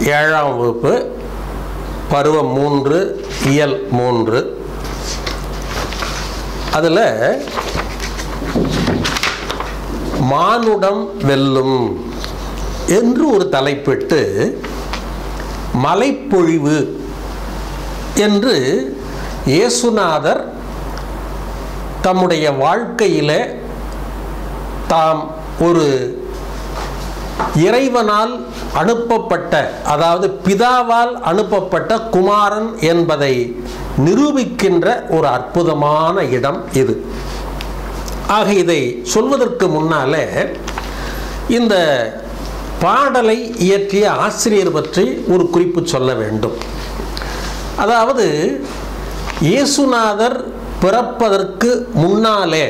ஏழாம் வகுப்பு பருவம் மூன்று இயல் மூன்று அதில் மானுடம் வெல்லும் என்று ஒரு தலைப்பிட்டு மலைப்பொழிவு என்று இயேசுநாதர் தம்முடைய வாழ்க்கையில் தாம் ஒரு இறைவனால் அனுப்பப்பட்ட அதாவது பிதாவால் அனுப்பப்பட்ட குமாரன் என்பதை நிரூபிக்கின்ற ஒரு அற்புதமான இடம் இது ஆக இதை சொல்வதற்கு முன்னாலே இந்த பாடலை இயற்றிய ஆசிரியர் பற்றி ஒரு குறிப்பு சொல்ல வேண்டும் அதாவது இயேசுநாதர் பிறப்பதற்கு முன்னாலே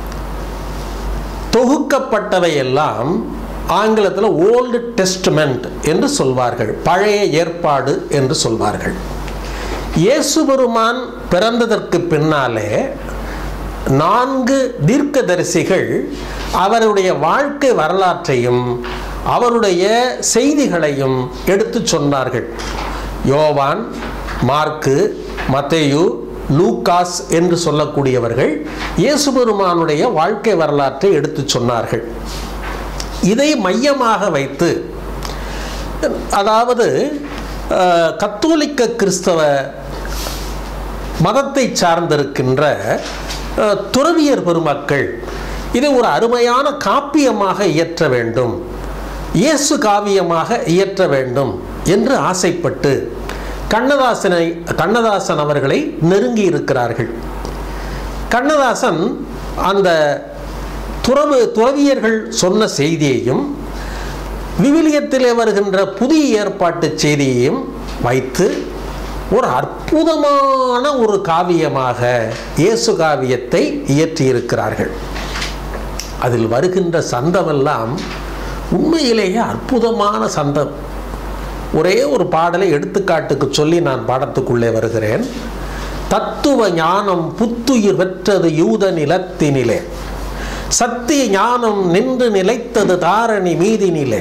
தொகுக்கப்பட்டவையெல்லாம் ஆங்கிலத்தில் ஓல்டு டெஸ்ட்மெண்ட் என்று சொல்வார்கள் பழைய ஏற்பாடு என்று சொல்வார்கள் இயேசு பெருமான் பிறந்ததற்கு பின்னாலே நான்கு தீர்க்கதரிசிகள் அவருடைய வாழ்க்கை வரலாற்றையும் அவருடைய செய்திகளையும் எடுத்து சொன்னார்கள் யோவான் மார்க்கு மத்தேயு லூகாஸ் என்று சொல்லக்கூடியவர்கள் இயேசு பெருமானுடைய வாழ்க்கை வரலாற்றை எடுத்து சொன்னார்கள் இதை மையமாக வைத்து அதாவது அஹ், கத்தோலிக்க கிறிஸ்தவ மதத்தை சார்ந்திருக்கின்ற அஹ், துறவியர் பெருமக்கள் இதை ஒரு அருமையான காப்பியமாக இயற்ற வேண்டும் இயேசு காவியமாக இயற்ற வேண்டும் என்று ஆசைப்பட்டு கண்ணதாசனை கண்ணதாசன் அவர்களை நெருங்கி இருக்கிறார்கள் கண்ணதாசன் அந்த துறவு துறவியர்கள் சொன்ன செய்தியையும் விவிலியத்திலே வருகின்ற புதிய ஏற்பாட்டு செய்தியையும் வைத்து ஒரு அற்புதமான ஒரு காவியமாக இயேசு காவியத்தை இயற்றியிருக்கிறார்கள் அதில் வருகின்ற சந்தமெல்லாம் உண்மையிலேயே அற்புதமான சந்தம் ஒரே ஒரு பாடலை எடுத்துக்காட்டுக்கு சொல்லி நான் பாடத்துக்குள்ளே வருகிறேன் தத்துவ ஞானம் புத்துயிர் பெற்றது யூத நிலத்தினிலே சத்திய ஞானம் நின்று நிலைத்தது தாரணி மீதினிலே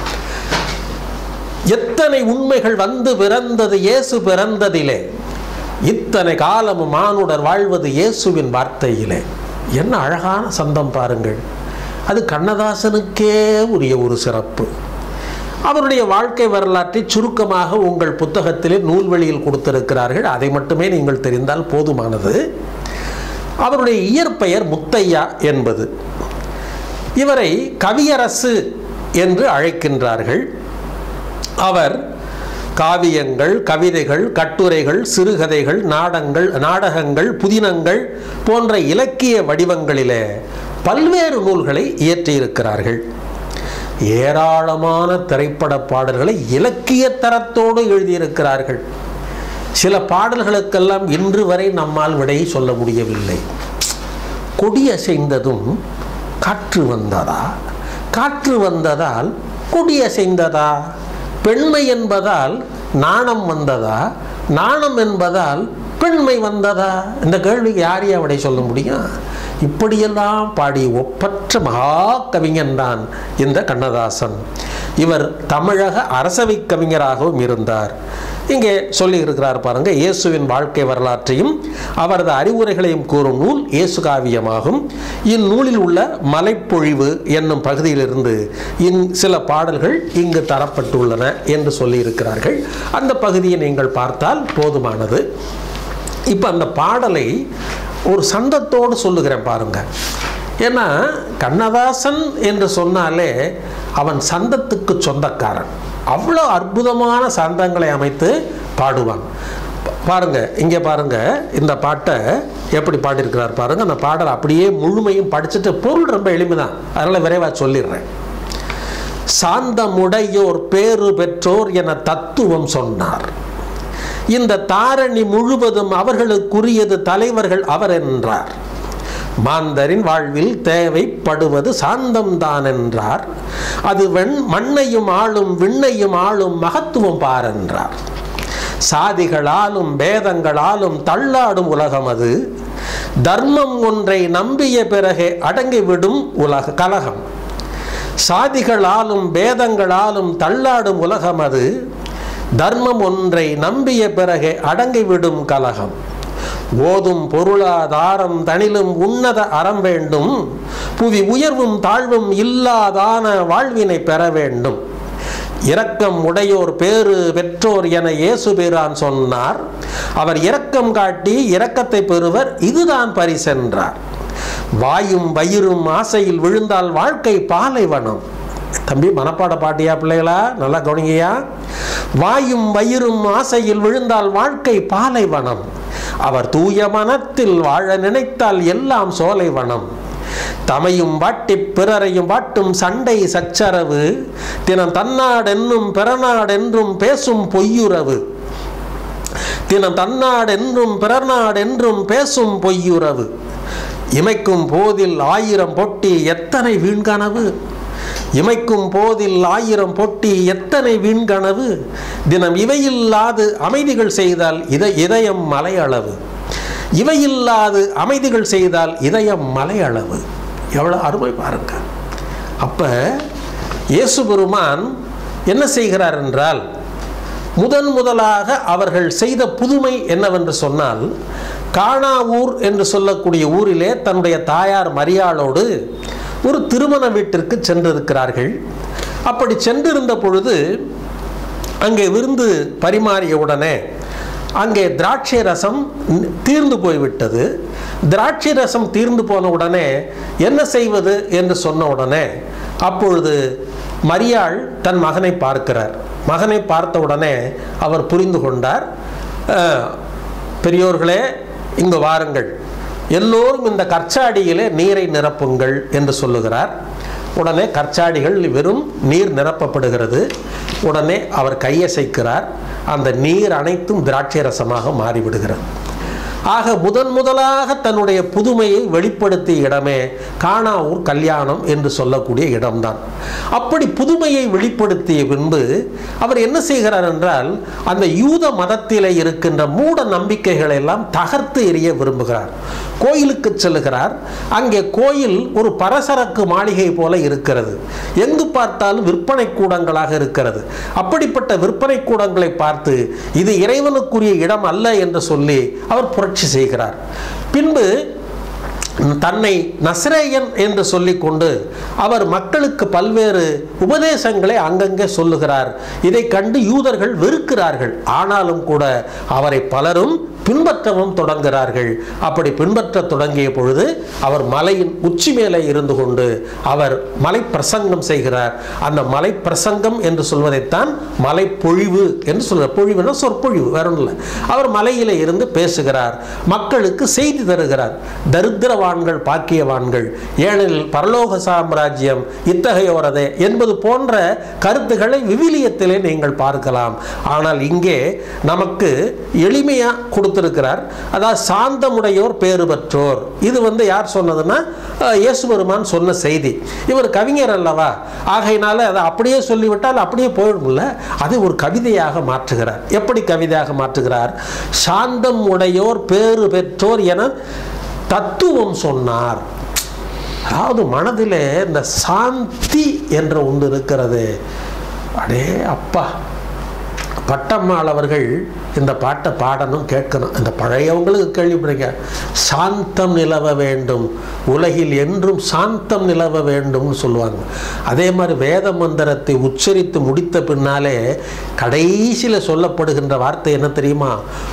எத்தனை உண்மைகள் வந்து பிறந்தது இயேசு பிறந்ததிலே இத்தனை காலமும் மானுடர் வாழ்வது இயேசுவின் வார்த்தையிலே என்ன அழகான சந்தம் பாருங்கள் அது கண்ணதாசனுக்கே உரிய ஒரு சிறப்பு அவருடைய வாழ்க்கை வரலாற்றை சுருக்கமாக உங்கள் புத்தகத்திலே நூல்வெளியில் கொடுத்திருக்கிறார்கள் அதை மட்டுமே நீங்கள் தெரிந்தால் போதுமானது அவருடைய இயற்பெயர் முத்தையா என்பது இவரை கவியரசு என்று அழைக்கின்றார்கள் அவர் காவியங்கள் கவிதைகள் கட்டுரைகள் சிறுகதைகள் நாடங்கள் நாடகங்கள் புதினங்கள் போன்ற இலக்கிய வடிவங்களிலே பல்வேறு நூல்களை இயற்றியிருக்கிறார்கள் ஏராளமான திரைப்பட பாடல்களை இலக்கிய தரத்தோடு எழுதியிருக்கிறார்கள் சில பாடல்களுக்கெல்லாம் இன்று வரை நம்மால் விடை சொல்ல முடியவில்லை கொடி அசைந்ததும் காற்று வந்ததா காற்று வந்ததால் கொடி அசைந்ததா பெண்மை என்பதால் நாணம் வந்ததா நாணம் என்பதால் பெண்மை வந்ததா இந்த கேள்விக்கு யாரையும் விடை சொல்ல முடியும் இப்படியெல்லாம் பாடி ஒப்பற்ற மகா கவிஞன் தான் இந்த கண்ணதாசன் இவர் தமிழக அரசவை கவிஞராகவும் இருந்தார் இங்கே சொல்லி இருக்கிறார் பாருங்க இயேசுவின் வாழ்க்கை வரலாற்றையும் அவரது அறிவுரைகளையும் கூறும் நூல் இயேசு காவியமாகும் இந்நூலில் உள்ள மலைப்பொழிவு என்னும் பகுதியிலிருந்து இன் சில பாடல்கள் இங்கு தரப்பட்டுள்ளன என்று சொல்லி இருக்கிறார்கள் அந்த பகுதியை நீங்கள் பார்த்தால் போதுமானது இப்போ அந்த பாடலை ஒரு சந்தத்தோடு சொல்லுகிறேன் பாருங்க ஏன்னா கண்ணதாசன் என்று சொன்னாலே அவன் சந்தத்துக்கு சொந்தக்காரன் அவ்வளோ அற்புதமான சந்தங்களை அமைத்து பாடுவான் பாருங்க இங்கே பாருங்க இந்த பாட்டை எப்படி பாடியிருக்கிறார் பாருங்க அந்த பாடல் அப்படியே முழுமையும் படிச்சுட்டு பொருள் ரொம்ப எளிமைதான் அதனால விரைவாக சொல்லிடுறேன் சாந்தமுடையோர் பேறு பெற்றோர் என தத்துவம் சொன்னார் இந்த தாரணி முழுவதும் அவர்களுக்குரியது தலைவர்கள் அவர் என்றார் மாந்தரின் வாழ்வில் தேவைப்படுவது சாந்தம்தான் என்றார் அது வெண் மண்ணையும் ஆளும் விண்ணையும் ஆளும் மகத்துவம் பார் என்றார் சாதிகளாலும் பேதங்களாலும் தள்ளாடும் உலகம் அது தர்மம் ஒன்றை நம்பிய பிறகே அடங்கிவிடும் உலக கலகம் சாதிகளாலும் பேதங்களாலும் தள்ளாடும் உலகம் அது தர்மம் ஒன்றை நம்பிய பிறகு அடங்கிவிடும் கலகம் ஓதும் பொருளாதாரம் தனிலும் உன்னத அறம் வேண்டும் புவி உயர்வும் தாழ்வும் இல்லாதான வாழ்வினை பெற வேண்டும் இரக்கம் உடையோர் பேறு பெற்றோர் என இயேசு பிரான் சொன்னார் அவர் இரக்கம் காட்டி இரக்கத்தை பெறுவர் இதுதான் பரிசென்றார் வாயும் வயிறும் ஆசையில் விழுந்தால் வாழ்க்கை பாலைவனம் தம்பி மனப்பாட பாட்டியா பிள்ளைகளா நல்லா கவனிங்கயா வாயும் வயிறும் ஆசையில் விழுந்தால் வாழ்க்கை பாலைவனம் அவர் தூய மனத்தில் வாழ நினைத்தால் எல்லாம் சோலைவனம் தமையும் வாட்டி பிறரையும் வாட்டும் சண்டை சச்சரவு தினம் தன்னாடென்னும் பிறநாடென்றும் பேசும் பொய்யுறவு தினம் தன்னாடென்றும் பிறநாடென்றும் பேசும் பொய்யுறவு இமைக்கும் போதில் ஆயிரம் பொட்டி எத்தனை வீண்கனவு இமைக்கும் போதில் ஆயிரம் பொட்டி எத்தனை வீண்கனவு தினம் இவையில்லாது அமைதிகள் செய்தால் இத இதயம் மலையளவு இவையில்லாது அமைதிகள் செய்தால் இதயம் மலையளவு எவ்வளோ அருமை பாருங்க அப்போ இயேசு பெருமான் என்ன செய்கிறார் என்றால் முதன் முதலாக அவர்கள் செய்த புதுமை என்னவென்று சொன்னால் காணாவூர் என்று சொல்லக்கூடிய ஊரிலே தன்னுடைய தாயார் மரியாளோடு ஒரு திருமண வீட்டிற்கு சென்றிருக்கிறார்கள் அப்படி சென்றிருந்த பொழுது அங்கே விருந்து பரிமாறிய உடனே அங்கே திராட்சை ரசம் தீர்ந்து போய்விட்டது திராட்சை ரசம் தீர்ந்து போன உடனே என்ன செய்வது என்று சொன்ன உடனே அப்பொழுது மரியாள் தன் மகனை பார்க்கிறார் மகனை பார்த்த உடனே அவர் புரிந்து கொண்டார் "அஹ், பெரியோர்களே இங்கு வாருங்கள் எல்லோரும் இந்த கற்சாடியிலே நீரை நிரப்புங்கள் என்று சொல்லுகிறார் உடனே கற்சாடிகள் வெறும் நீர் நிரப்பப்படுகிறது உடனே அவர் கையசைக்கிறார் அந்த நீர் அனைத்தும் திராட்சை ரசமாக மாறிவிடுகிறது ஆக முதன் முதலாக தன்னுடைய புதுமையை வெளிப்படுத்திய இடமே காணாவூர் கல்யாணம் என்று சொல்லக்கூடிய இடம்தான் அப்படி புதுமையை வெளிப்படுத்திய பின்பு அவர் என்ன செய்கிறார் என்றால் அந்த யூத மதத்திலே இருக்கின்ற மூட நம்பிக்கைகளை எல்லாம் தகர்த்து எறிய விரும்புகிறார் கோயிலுக்கு செல்லுகிறார் அங்கே கோயில் ஒரு பரசரக்கு மாளிகை போல இருக்கிறது எங்கு பார்த்தாலும் விற்பனை கூடங்களாக இருக்கிறது அப்படிப்பட்ட விற்பனை கூடங்களை பார்த்து இது இறைவனுக்குரிய இடம் அல்ல என்று சொல்லி அவர் புரட்சி செய்கிறார் பின்பு தன்னை நஸ்ரேயன் என்று சொல்லிக்கொண்டு அவர் மக்களுக்கு பல்வேறு உபதேசங்களை அங்கங்கே சொல்லுகிறார் இதை கண்டு யூதர்கள் வெறுக்கிறார்கள் ஆனாலும் கூட அவரை பலரும் பின்பற்றவும் தொடங்குகிறார்கள் அப்படி பின்பற்றத் தொடங்கிய பொழுது அவர் மலையின் உச்சி மேலே இருந்து கொண்டு அவர் மலை பிரசங்கம் செய்கிறார் அந்த மலை பிரசங்கம் என்று சொல்வதைத்தான் மலை பொழிவு என்று சொல்கிறார் பொழிவுனா சொற்பொழிவு வேற ஒன்றும் இல்லை அவர் மலையிலே இருந்து பேசுகிறார் மக்களுக்கு செய்தி தருகிறார் தரித்திரவான்கள் பாக்கியவான்கள் ஏனெனில் பரலோக சாம்ராஜ்யம் இத்தகையோரதே என்பது போன்ற கருத்துக்களை விவிலியத்திலே நீங்கள் பார்க்கலாம் ஆனால் இங்கே நமக்கு எளிமையா கொடுத்திருக்கிறார் அதாவது சாந்தமுடையோர் பேறு பெற்றோர் இது வந்து யார் சொன்னதுன்னா அஹ், இயேசு பெருமான் சொன்ன செய்தி இவர் கவிஞர் அல்லவா ஆகையினால அதை அப்படியே சொல்லிவிட்டால் அப்படியே போயிடும்ல அதை ஒரு கவிதையாக மாற்றுகிறார் எப்படி கவிதையாக மாற்றுகிறார் சாந்தம் உடையோர் பேறு பெற்றோர் என தத்துவம் சொன்னார் அதாவது மனதிலே இந்த சாந்தி என்ற ஒன்று இருக்கிறது அடே அப்பா பட்டம்மாள் அவர்கள் இந்த பாட்டை பாடணும் கேட்கணும் இந்த பழையவங்களுக்கு கேள்விப்படுங்க சாந்தம் நிலவ வேண்டும் உலகில் என்றும் சாந்தம் நிலவ வேண்டும்னு சொல்லுவாங்க அதே மாதிரி வேத மந்திரத்தை உச்சரித்து முடித்த பின்னாலே கடைசியில் சொல்லப்படுகின்ற வார்த்தை என்ன தெரியுமா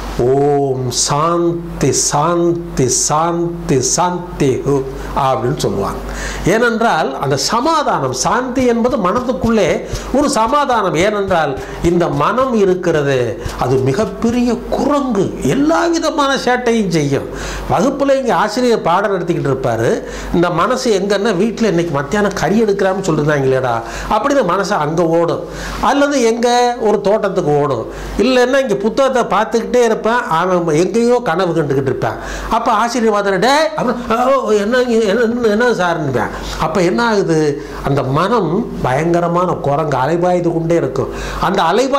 ஓம் சாந்தி சாந்தி சாந்தி சாந்தி ஹு அப்படின்னு சொல்லுவாங்க ஏனென்றால் அந்த சமாதானம் சாந்தி என்பது மனதுக்குள்ளே ஒரு சமாதானம் ஏனென்றால் இந்த மனம் இருக்கிறது அது மிகப்பெரிய குரங்கு எல்லா விதமான சேட்டையும் செய்யும் வகுப்பில் இங்கே ஆசிரியர் பாடம் நடத்திக்கிட்டு இருப்பார் இந்த மனசு எங்கன்னா வீட்டில் இன்னைக்கு மத்தியானம் கறி எடுக்கிறான்னு சொல்லியிருந்தாங்களேடா அப்படின்னு மனசு அங்கே ஓடும் அல்லது எங்கே ஒரு தோட்டத்துக்கு ஓடும் இல்லைன்னா இங்கே புத்தகத்தை பார்த்துக்கிட்டே இருப்பேன் அவன் எங்கேயோ கனவு கண்டுக்கிட்டு இருப்பேன் அப்போ ஆசிரியர் பார்த்துட்டு டே அப்புறம் "ஓ, என்ன என்ன என்ன சார்னுப்பேன் அப்போ என்ன ஆகுது அந்த மனம் பயங்கரமான குரங்கு அலைபாய்ந்து கொண்டே இருக்கும் அந்த அலைபாய்ந்து கொண்டே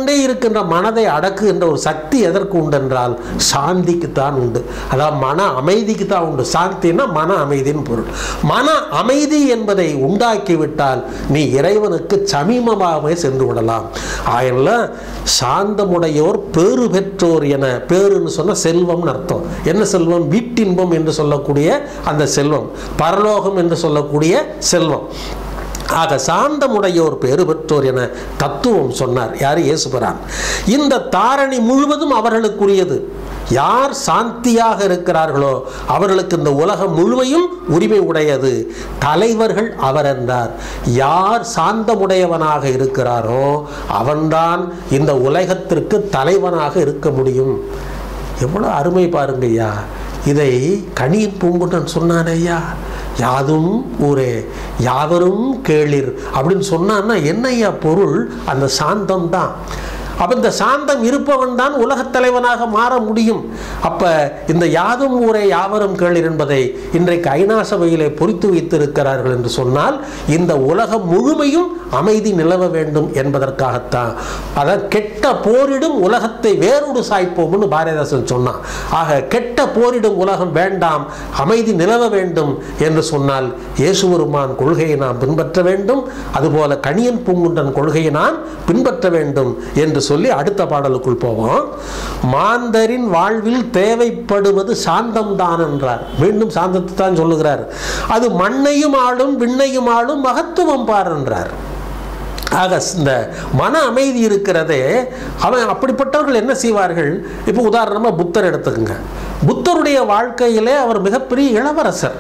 கொண்டே இருக்கின்ற மனதை அடக்குகின்ற ஒரு சக்தி எதற்கு உண்டு என்றால் சாந்திக்கு தான் உண்டு அதாவது மன அமைதிக்கு தான் உண்டு சாந்தின்னா மன அமைதின்னு பொருள் மன அமைதி என்பதை உண்டாக்கிவிட்டால் நீ இறைவனுக்கு சமீபமாகவே சென்று விடலாம் ஆயில சாந்தமுடையோர் பேறு பெற்றோர் என பேருன்னு சொன்ன செல்வம்னு அர்த்தம் என்ன செல்வம் வீட்டின்பம் என்று சொல்லக்கூடிய அந்த செல்வம் பரலோகம் என்று சொல்லக்கூடிய செல்வம் ஆக சாந்தமுடையோர் பேறு பெற்றோர் என தத்துவம் சொன்னார் யார் இயேசுபிரான் இந்த தாரணி முழுவதும் அவர்களுக்குரியது யார் சாந்தியாக இருக்கிறார்களோ அவர்களுக்கு இந்த உலகம் முழுமையும் உரிமை உடையது தலைவர்கள் அவர் என்றார் யார் சாந்தமுடையவனாக இருக்கிறாரோ அவன்தான் இந்த உலகத்திற்கு தலைவனாக இருக்க முடியும் எவ்வளோ அருமை பாருங்க ஐயா இதை கணியின் பூங்குன்றன் சொன்னானே ஐயா யாதும் ஊரே யாவரும் கேளிர் அப்படின்னு சொன்னான்னா என்னையா பொருள் அந்த சாந்தம் தான் அப்போ இந்த சாந்தம் இருப்பவன் தான் உலகத் தலைவனாக மாற முடியும் அப்போ இந்த யாதும் ஊரே யாவரும் கேளிர் என்பதை இன்றைக்கு ஐநா சபையிலே பொறித்து வைத்திருக்கிறார்கள் என்று சொன்னால் இந்த உலகம் முழுமையும் அமைதி நிலவ வேண்டும் என்பதற்காகத்தான் அதான் கெட்ட போரிடும் உலகத்தை வேரோடு சாய்ப்போம்னு பாரதிதாசன் சொன்னான் ஆக கெட்ட போரிடும் உலகம் வேண்டாம் அமைதி நிலவ வேண்டும் என்று சொன்னால் இயேசுவருமான் கொள்கையை நாம் பின்பற்ற வேண்டும் அதுபோல கணியன் பூங்குன்றன் கொள்கையை நாம் பின்பற்ற வேண்டும் என்று சொல்லி அடுத்த பாடலுக்குள் போவோம் மாந்தரின் வாழ்வில் தேவைப்படுவது சாந்தம் தான் என்றார் மீண்டும் சாந்தத்தை தான் சொல்லுகிறார் அது மண்ணையும் ஆளும் விண்ணையும் ஆளும் மகத்துவம் பார் என்றார் ஆக இந்த மன அமைதி இருக்கிறதே அவன் அப்படிப்பட்டவர்கள் என்ன செய்வார்கள் இப்போ உதாரணமாக புத்தர் எடுத்துக்கோங்க புத்தருடைய வாழ்க்கையிலே அவர் மிகப்பெரிய இளவரசர்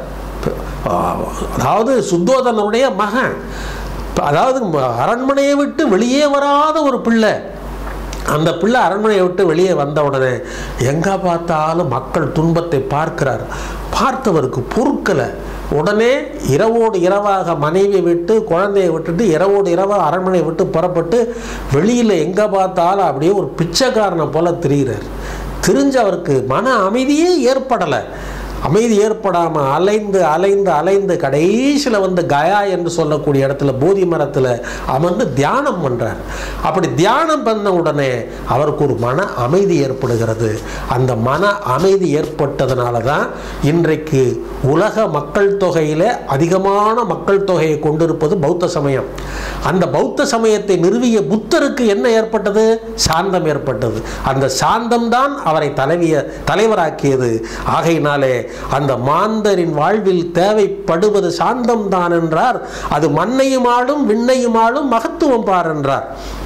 அதாவது சுத்தோதனனுடைய மகன் அதாவது அரண்மனையை விட்டு வெளியே வராத ஒரு பிள்ளை அந்த பிள்ளை அரண்மனையை விட்டு வெளியே வந்த உடனே எங்கே பார்த்தாலும் மக்கள் துன்பத்தை பார்க்கிறார் பார்த்தவருக்கு பொருட்களை உடனே இரவோடு இரவாக மனைவியை விட்டு குழந்தையை விட்டுட்டு இரவோடு இரவாக அரண்மனையை விட்டு புறப்பட்டு வெளியில் எங்கே பார்த்தாலும் அப்படியே ஒரு பிச்சைக்காரனை போல திரிகிறார் திரிஞ்சு அவருக்கு மன அமைதியே ஏற்படலை அமைதி ஏற்படாமல் அலைந்து அலைந்து அலைந்து கடைசியில் வந்து கயா என்று சொல்லக்கூடிய இடத்துல போதி மரத்தில் அமர்ந்து தியானம் பண்ணுறார் அப்படி தியானம் பண்ண உடனே அவருக்கு ஒரு மன அமைதி ஏற்படுகிறது அந்த மன அமைதி ஏற்பட்டதுனால தான் இன்றைக்கு உலக மக்கள் தொகையில் அதிகமான மக்கள் தொகையை கொண்டிருப்பது பௌத்த சமயம் அந்த பௌத்த சமயத்தை நிறுவிய புத்தருக்கு என்ன ஏற்பட்டது சாந்தம் ஏற்பட்டது அந்த சாந்தம் தான் அவரை தலைவிய தலைவராக்கியது ஆகையினாலே அந்த மாந்தரின் வாழ்வில் தேவைப்படுவது சாந்தம் தான் என்றார் அது மண்ணையும் ஆளும் விண்ணையும் ஆளும் மகத்துவம் பார் என்றார்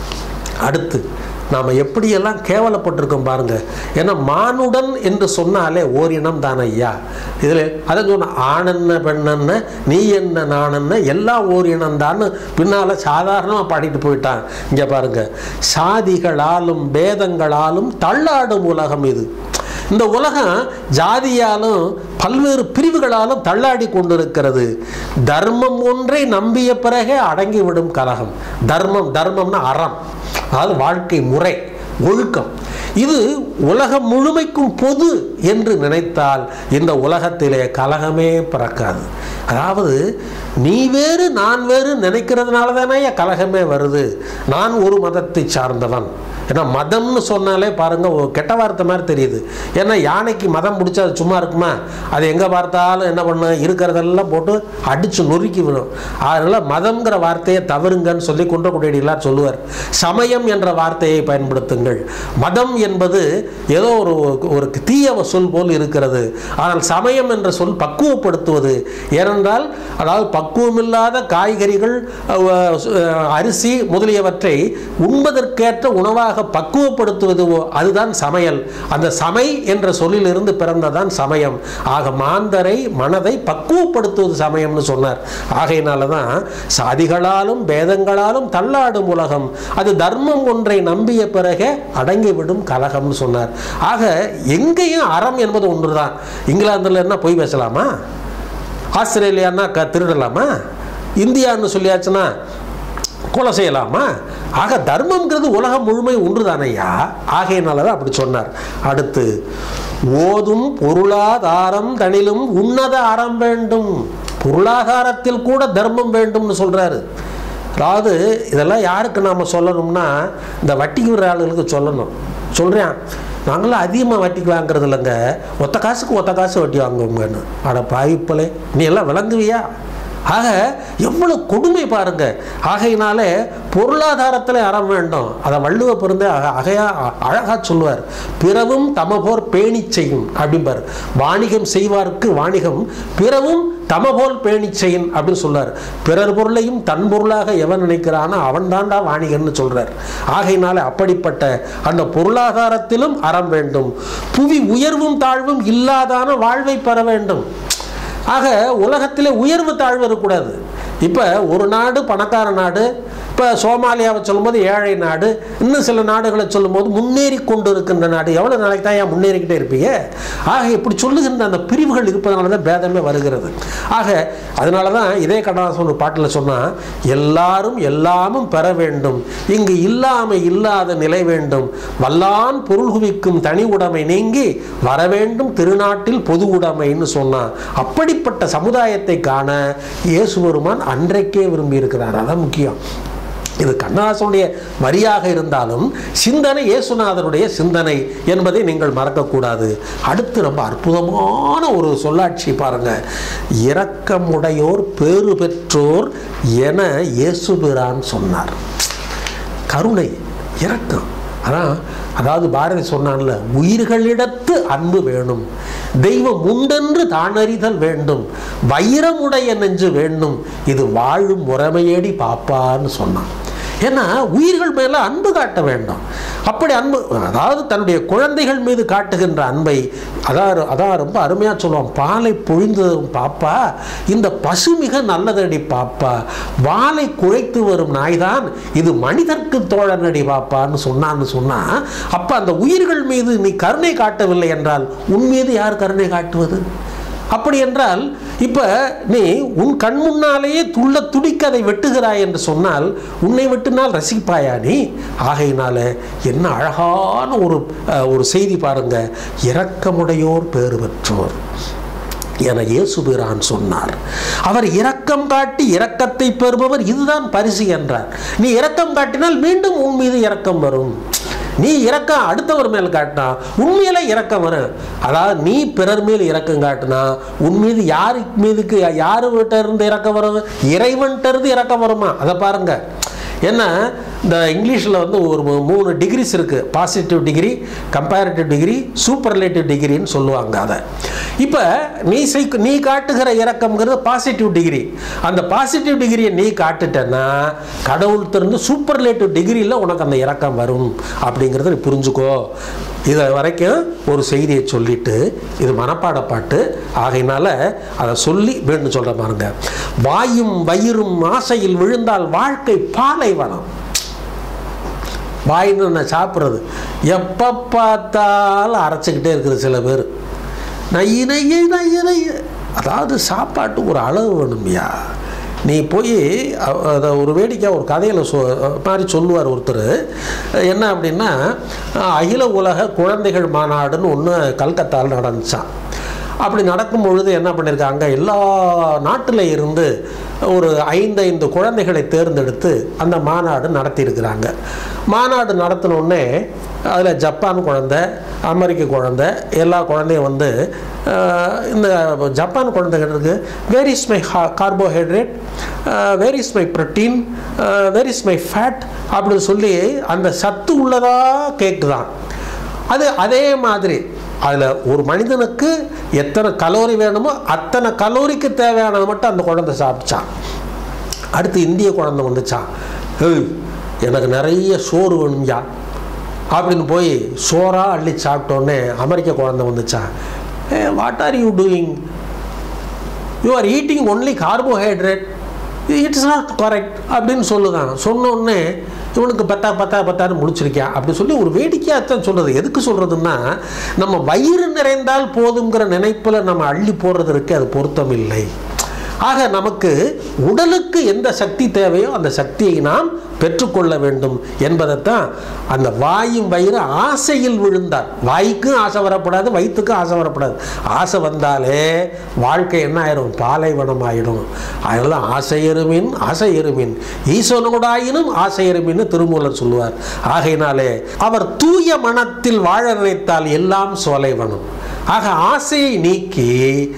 அடுத்து நாம் எப்படியெல்லாம் கேவலப்பட்டிருக்கோம் பாருங்க ஏன்னா மானுடன் என்று சொன்னாலே ஓரினம் தான் ஐயா இதில் அதை சொன்ன ஆணென்ன பெண்ணென்ன நீ என்ன நான் என்ன எல்லாம் ஓரினம் தான் பின்னால் சாதாரணமாக பாடிட்டு போயிட்டான் இங்கே பாருங்க சாதிகளாலும் பேதங்களாலும் தள்ளாடும் உலகம் இது இந்த உலகம் ஜாதியாலும் பல்வேறு பிரிவுகளாலும் தள்ளாடி கொண்டிருக்கிறது தர்மம் ஒன்றை நம்பிய பிறகே அடங்கிவிடும் கலகம் தர்மம் தர்மம்னா அறம் அதாவது வாழ்க்கை முறை ஒழுக்கம் இது உலகம் முழுமைக்கும் பொது என்று நினைத்தால் இந்த உலகத்திலே கலகமே பிறக்காது அதாவது நீ வேறு நான் வேறு நினைக்கிறதுனால தானே கலகமே வருது நான் ஒரு மதத்தை சார்ந்தவன் ஏன்னா மதம்னு சொன்னாலே பாருங்க ஒரு கெட்ட வார்த்தை மாதிரி தெரியுது ஏன்னா யானைக்கு மதம் பிடிச்சா அது சும்மா இருக்குமா அது எங்கே பார்த்தாலும் என்ன பண்ண இருக்கிறதெல்லாம் போட்டு அடித்து நொறுக்கி விடும் அதனால் மதம்ங்கிற வார்த்தையை தவறுங்கன்னு சொல்லி குன்றக்குடியடிகளார் சொல்லுவார் சமயம் என்ற வார்த்தையை பயன்படுத்துங்கள் மதம் என்பது ஏதோ ஒரு ஒரு தீய சொல் போல் இருக்கிறது ஆனால் சமயம் என்ற சொல் பக்குவப்படுத்துவது ஏனென்றால் அதாவது பக்குவமில்லாத காய்கறிகள் அஹ், அரிசி முதலியவற்றை உண்பதற்கேற்ற உணவாக பக்குவப்படுத்துவதுவோ அதுதான் சமையல் அந்த சமை என்ற சொல்லிலிருந்து பிறந்ததான் சமயம் ஆக மாந்தரை மனதை பக்குவப்படுத்துவது சமயம்னு சொன்னார் ஆகையினால தான் சாதிகளாலும் பேதங்களாலும் தள்ளாடும் உலகம் அது தர்மம் ஒன்றை நம்பிய பிறகே அடங்கிவிடும் கலகம்னு சொன்னார் ஆக எங்கேயும் அறம் என்பது ஒன்றுதான் இங்கிலாந்தில் என்ன பொய் பேசலாமா ஆஸ்திரேலியான்னா க திருடலாமா இந்தியான்னு சொல்லியாச்சுன்னா கொலை செய்யலாமா ஆக தர்மம்ங்கிறது உலகம் முழுமை ஒன்றுதானையா ஆகையினால தான் அப்படி சொன்னார் அடுத்து ஓதும் பொருளாதாரம் தனிலும் உன்னத அறம் வேண்டும் பொருளாதாரத்தில் கூட தர்மம் வேண்டும்னு சொல்றாரு அதாவது இதெல்லாம் யாருக்கு நாம் சொல்லணும்னா இந்த வட்டிக்கு விடுற ஆளுகளுக்கு சொல்லணும் சொல்கிறேன் நாங்களாம் அதிகமாக வட்டிக்கு வாங்குறது இல்லைங்க ஒத்த காசுக்கு ஒத்த காசு வட்டி வாங்குவோங்கன்னு அட பாவிப்பலே நீ எல்லாம் விளங்குவியா ஆக எவ்வளவு கொடுமை பாருங்க ஆகையினாலே பொருளாதாரத்தில் அறம் வேண்டும் அதை வள்ளுவ பிறந்த அகையா அழகா சொல்லுவார் பிறவும் தமபோர் பேணி செய்யும் அப்படிம்பார் வாணிகம் செய்வார்க்கு வாணிகம் பிறவும் தமபோல் பேணி செய்யும் அப்படின்னு சொல்றார் பிறர் பொருளையும் தன் பொருளாக எவன் நினைக்கிறானோ அவன் தாண்டா வாணிகன்னு சொல்றார் ஆகையினால அப்படிப்பட்ட அந்த பொருளாதாரத்திலும் அறம் வேண்டும் புவி உயர்வும் தாழ்வும் இல்லாதான வாழ்வை பெற வேண்டும் ஆக உலகத்திலே உயர்வு தாழ்வு இருக்கக்கூடாது இப்போ ஒரு நாடு பணக்கார நாடு இப்போ சோமாலியாவை சொல்லும்போது ஏழை நாடு இன்னும் சில நாடுகளை சொல்லும்போது முன்னேறி கொண்டு இருக்கின்ற நாடு எவ்வளோ நாளைக்கு தான் ஏன் முன்னேறிக்கிட்டே இருப்பீங்க ஆக இப்படி சொல்லுகின்ற அந்த பிரிவுகள் இருப்பதனால தான் பேதமே வருகிறது ஆக அதனால தான் இதே கடனாசன் ஒரு பாட்டில் சொன்னால் எல்லாரும் எல்லாமும் பெற வேண்டும் இங்கு இல்லாமை இல்லாத நிலை வேண்டும் வல்லான் பொருள் குவிக்கும் தனி உடைமை நீங்கி வர வேண்டும் திருநாட்டில் பொது உடைமைன்னு சொன்னான் அப்படிப்பட்ட சமுதாயத்தை காண இயேசு பெருமான் அன்றைக்கே விரும்பி இருக்கிறார் அதான் முக்கியம் இது கண்ணதாசனுடைய வரியாக இருந்தாலும் சிந்தனை இயேசுநாதனுடைய சிந்தனை என்பதை நீங்கள் மறக்கக்கூடாது அடுத்து ரொம்ப அற்புதமான ஒரு சொல்லாட்சி பாருங்க இரக்கமுடையோர் பேறு பெற்றோர் என இயேசுபிரான் சொன்னார் கருணை இரக்கம் அதான் அதாவது பாரதி சொன்னான்ல உயிர்களிடத்து அன்பு வேணும் தெய்வம் உண்டென்று தானறிதல் வேண்டும் வைரமுடைய நெஞ்சு வேண்டும் இது வாழும் முறைமையேடி பாப்பான்னு சொன்னான் ஏன்னா உயிர்கள் மேல அன்பு காட்ட வேண்டும் அப்படி அன்பு அதாவது தன்னுடைய குழந்தைகள் மீது காட்டுகின்ற அன்பை அதான் அதான் ரொம்ப அருமையாக சொல்லுவான் பாலை பொழிந்ததும் பாப்பா இந்த பசு மிக நல்லதடி பாப்பா வாலை குழைத்து வரும் நாய்தான் இது மனிதர்க்கு தோழனடி பாப்பான்னு சொன்னான்னு சொன்னா அப்ப அந்த உயிர்கள் மீது நீ கருணை காட்டவில்லை என்றால் உன் மீது யார் கருணை காட்டுவது அப்படி என்றால் இப்ப நீ உன் கண் முன்னாலேயே துள்ள துடிக்க அதை வெட்டுகிறாய் என்று சொன்னால் உன்னை வெட்டினால் ரசிப்பாயா நீ ஆகையினால என்ன அழகான ஒரு அஹ், ஒரு செய்தி பாருங்க இரக்கமுடையோர் பேறு பெற்றோர் என இயேசுபிரான் சொன்னார் அவர் இரக்கம் காட்டி இரக்கத்தை பெறுபவர் இதுதான் பரிசு என்றார் நீ இரக்கம் காட்டினால் மீண்டும் உன் மீது இரக்கம் வரும் நீ இரக்கம் அடுத்தவர் மேல் காட்டினா உண்மையில இரக்கம் வரும் அதாவது நீ பிறர் மேல் இரக்கம் காட்டினா உன் மீது யாரு மீதுக்கு யாரு கிட்ட இருந்து இரக்கம் வரும் இறைவன்கிட்ட இருந்து இரக்கம் வருமா அதை பாருங்க ஏன்னா இந்த இங்கிலீஷில் வந்து ஒரு மூ- மூணு டிகிரிஸ் இருக்குது positive degree comparative degree superlative டிகிரின்னு சொல்லுவாங்க அதை இப்போ நீ செய் நீ காட்டுகிற இறக்கம்ங்கிறது பாசிட்டிவ் டிகிரி அந்த பாசிட்டிவ் டிகிரியை நீ காட்டுட்டேன்னா கடவுள் திறந்து சூப்பர்லேட்டிவ் டிகிரியில் உனக்கு அந்த இறக்கம் வரும் அப்படிங்கிறத நீ புரிஞ்சுக்கோ இதை வரைக்கும் ஒரு செய்தியை சொல்லிட்டு இது மனப்பாட பாட்டு ஆகையினால அதை சொல்லி வேணும்னு சொல்கிற பாருங்க வாயும் வயிறும் ஆசையில் விழுந்தால் வாழ்க்கை பாலைவனம் வாயின்னு நான் சாப்பிட்றது எப்போ பார்த்தாலும் அரைச்சிக்கிட்டே இருக்குது சில பேர் நைய நைய நைய நைய அதாவது சாப்பாட்டுக்கு ஒரு அளவு வேணும்யா நீ போய் அ- அதை ஒரு வேடிக்கை ஒரு கதையில் சொ மாதிரி சொல்லுவார் ஒருத்தர் என்ன அப்படின்னா அகில உலக குழந்தைகள் மாநாடுன்னு ஒன்று கல்கத்தாவில் நடந்துச்சான் அப்படி நடக்கும் பொழுது என்ன பண்ணியிருக்காங்க எல்லா நாட்டில் இருந்து ஒரு ஐந்து ஐந்து குழந்தைகளை தேர்ந்தெடுத்து அந்த மாநாடு நடத்தியிருக்கிறாங்க மாநாடு நடத்தினோடனே அதில் ஜப்பான் குழந்தை அமெரிக்க குழந்தை எல்லா குழந்தையும் வந்து அஹ், இந்த ஜப்பான் குழந்தைகளுக்கு where is my carbohydrate where is my protein where is my fat அப்படின்னு சொல்லி அந்த சத்து உள்ளதாக கேட்குதான் அது அதே மாதிரி அதில் ஒரு மனிதனுக்கு எத்தனை கலோரி வேணுமோ அத்தனை கலோரிக்கு தேவையானது மட்டும் அந்த குழந்தை சாப்பிட்டான் அடுத்து இந்திய குழந்தை வந்துச்சான் ஏய் எனக்கு நிறைய சோறு வேணும்யா அப்படின்னு போய் சோறாக அள்ளி சாப்பிட்டோன்னே அமெரிக்க குழந்தை வந்துச்சான் hey what are you doing you are eating only carbohydrate it's not correct அப்படின்னு சொல்லுதான் சொன்ன உடனே இவனுக்கு பத்தா பத்தா பத்தான்னு முடிச்சிருக்கியா அப்படி சொல்லி ஒரு வேடிக்கையாக தான் சொல்கிறது எதுக்கு சொல்கிறதுன்னா நம்ம வயிறு நிறைந்தால் போதுங்கிற நினைப்பில் நம்ம அள்ளி போடுறது இருக்கு அது பொருத்தம் இல்லை ஆக நமக்கு உடலுக்கு எந்த சக்தி தேவையோ அந்த சக்தியை நாம் பெற்றுக்கொள்ள வேண்டும் என்பதைத்தான் அந்த வாயும் வயிறு ஆசையில் விழுந்தார் வாய்க்கும் ஆசை வரப்படாது வயிற்றுக்கும் ஆசை வரப்படாது ஆசை வந்தாலே வாழ்க்கை என்ன ஆயிரும் பாலைவனம் ஆயிடும் அதெல்லாம் ஆசை எருமின் ஆசை எருமின் ஈசனோடாயினும் ஆசை எருமின்னு திருமூலர் சொல்லுவார் ஆகையினாலே அவர் தூய மனத்தில் வாழ நினைத்தால் எல்லாம் சோலைவனம் ஆக ஆசையை நீக்கி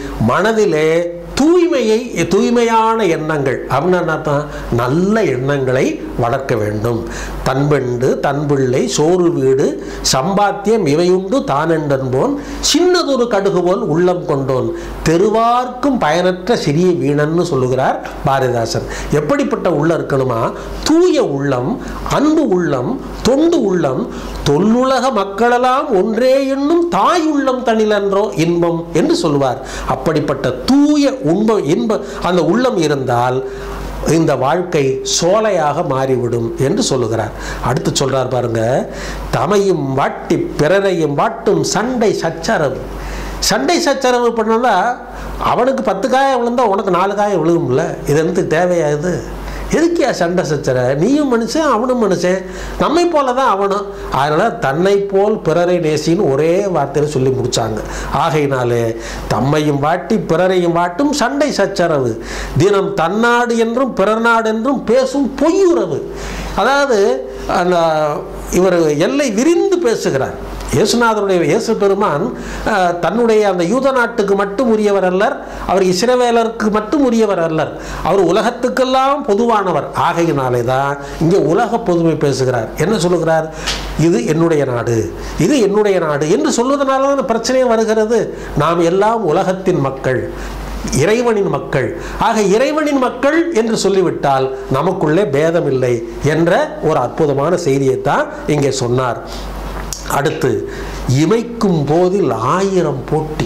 மனதிலே தூய்மையை தூய்மையான எண்ணங்கள் அப்படின்னா என்ன அர்த்தம்? நல்ல எண்ணங்களை வளர்க்க வேண்டும் தன்பெண்டு தன்பிள்ளை சோறு வீடு சம்பாத்தியம் இவையுண்டு தானென்றன்போன் சின்னதொரு கடுகு போல் உள்ளம் கொண்டோன் தெருவார்க்கும் பயனற்ற சிறிய வீணன்னு சொல்லுகிறார் பாரதிதாசன் எப்படிப்பட்ட உள்ளம் இருக்கணுமா தூய உள்ளம் அன்பு உள்ளம் தொண்டு உள்ளம் தொல்லுலக மக்களெல்லாம் ஒன்றே என்னும் தாய் உள்ளம் தனிலன்றோ இன்பம் என்று சொல்லுவார் அப்படிப்பட்ட தூய உண்ப இன்ப அந்த உள்ளம் இருந்தால் இந்த வாழ்க்கை சோலையாக மாறிவிடும் என்று சொல்லுகிறார் அடுத்து சொல்றார் பாருங்க தமையும் வாட்டி பிறரையும் வாட்டும் சண்டை சச்சரவு சண்டை சச்சரவு பண்ணல அவனுக்கு பத்து காயம் விழுந்தா உனக்கு நாலு காயம் விழுகும்ல இது எனக்கு தேவையா இது எதுக்கியா சண்டை சச்சர நீயும் மனுஷன் அவனும் மனுஷன் நம்மை போல தான் அவனும் அதனால் தன்னை போல் பிறரை நேசின்னு ஒரே வார்த்தையில் சொல்லி முடிச்சாங்க ஆகையினாலே தம்மையும் வாட்டி பிறரையும் வாட்டும் சண்டை சச்சரவு தினம் தன்னாடு என்றும் பிறர் நாடு என்றும் பேசும் பொய்யுறவு அதாவது அந்த இவர் எல்லை விரிந்து பேசுகிறார் இயேசுநாதருடைய இயேசு பெருமான் அஹ், தன்னுடைய அந்த யூத நாட்டுக்கு மட்டும் உரியவர் அல்லர் அவர் இஸ்ரவேலருக்கு மட்டும் உரியவர் அல்லர் அவர் உலகத்துக்கெல்லாம் பொதுவானவர் ஆகையினாலே தான் இங்கே உலக பொதுமை பேசுகிறார் என்ன சொல்லுகிறார் இது என்னுடைய நாடு இது என்னுடைய நாடு என்று சொல்வதனால தான் பிரச்சனையே வருகிறது நாம் எல்லாம் உலகத்தின் மக்கள் இறைவனின் மக்கள் ஆக இறைவனின் மக்கள் என்று சொல்லிவிட்டால் நமக்குள்ளே பேதம் இல்லை என்ற ஒரு அற்புதமான செய்தியைத்தான் இங்கே சொன்னார் அடுத்து இமைக்கும் போதில் ஆயிரம் போட்டி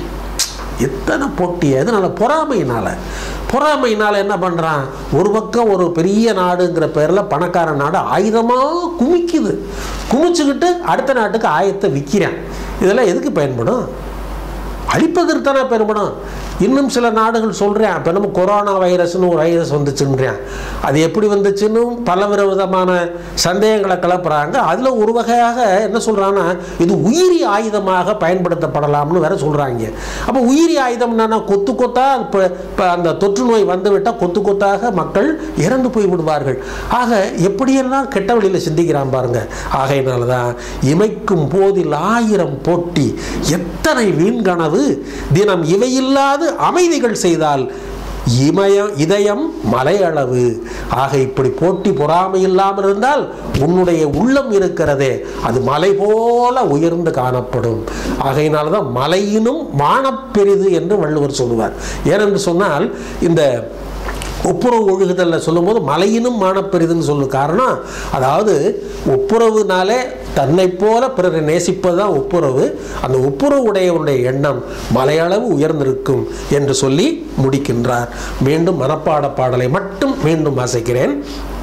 எத்தனை போட்டி எதனால பொறாமையினால பொறாமையினால என்ன பண்ணுறான் ஒரு பக்கம் ஒரு பெரிய நாடுங்கிற பேரில் பணக்கார நாடு ஆயுதமாக குமிக்குது குமிச்சுக்கிட்டு அடுத்த நாட்டுக்கு ஆயத்தை விற்கிறான் இதெல்லாம் எதுக்கு பயன்படும் அழிப்பதற்கு தானே பயன்படும் இன்னும் சில நாடுகள் சொல்கிறேன் இப்போ நம்ம கொரோனா வைரஸ்னு ஒரு வைரஸ் வந்துச்சுன்றேன் அது எப்படி வந்துச்சுன்னு பல விதமான சந்தேகங்களை கிளப்புறாங்க அதில் ஒரு வகையாக என்ன சொல்கிறாங்கன்னா இது உயிரி ஆயுதமாக பயன்படுத்தப்படலாம்னு வேற சொல்கிறாங்க அப்போ உயிரி ஆயுதம்னா கொத்து கொத்தா இப்போ இப்போ அந்த தொற்று நோய் வந்துவிட்டால் கொத்து கொத்தாக மக்கள் இறந்து போய் விடுவார்கள் ஆக எப்படியெல்லாம் கெட்ட வழியில் சிந்திக்கிறான் பாருங்க ஆகையினால தான் இமைக்கும் போதில் ஆயிரம் போட்டி எத்தனை வீண்கனவு தினம் இவையில்லாது அமைதிகள் செய்தால் இமயம் இதயம் மலையளவு ஆக இப்படி போட்டி பொறாமை இல்லாமல் இருந்தால் உன்னுடைய உள்ளம் இருக்கிறதே அது மலை போல உயர்ந்து காணப்படும் ஆகையினால தான் மலையினும் மானப்பெரிது என்று வள்ளுவர் சொல்லுவார் ஏனென்று சொன்னால் இந்த ஒப்புரவு ஒழுகுதலில் சொல்லும்போது மலையினும் மானப்பெரிதுன்னு சொல்லு காரணம் அதாவது ஒப்புரவுனாலே தன்னை போல பிறரை நேசிப்பது தான் ஒப்புரவு அந்த ஒப்புரவு உடையவனுடைய எண்ணம் மலையளவு உயர்ந்திருக்கும் என்று சொல்லி முடிக்கின்றார் மீண்டும் மனப்பாட பாடலை மட்டும் மீண்டும் வாசிக்கிறேன்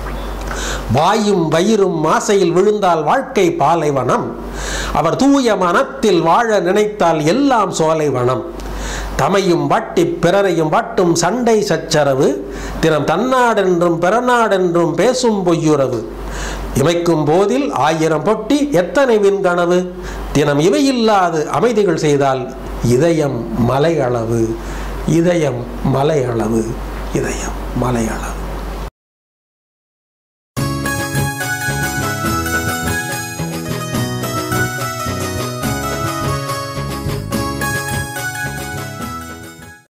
வாயும் வயிறும் ஆசையில் விழுந்தால் வாழ்க்கை பாலைவனம் அவர் தூய மனத்தில் வாழ நினைத்தால் எல்லாம் சோலைவனம் தமையும் வாட்டி பிறரையும் வாட்டும் சண்டை சச்சரவு தினம் தன்னாடென்றும் பிறநாடென்றும் பேசும் பொய்யுறவு இமைக்கும் போதில் ஆயிரம் பொட்டி எத்தனை விண்கனவு தினம் இவையில்லாது அமைதிகள் செய்தால் இதயம் மலை அளவு இதயம் மலை அளவு இதயம் மலை அளவு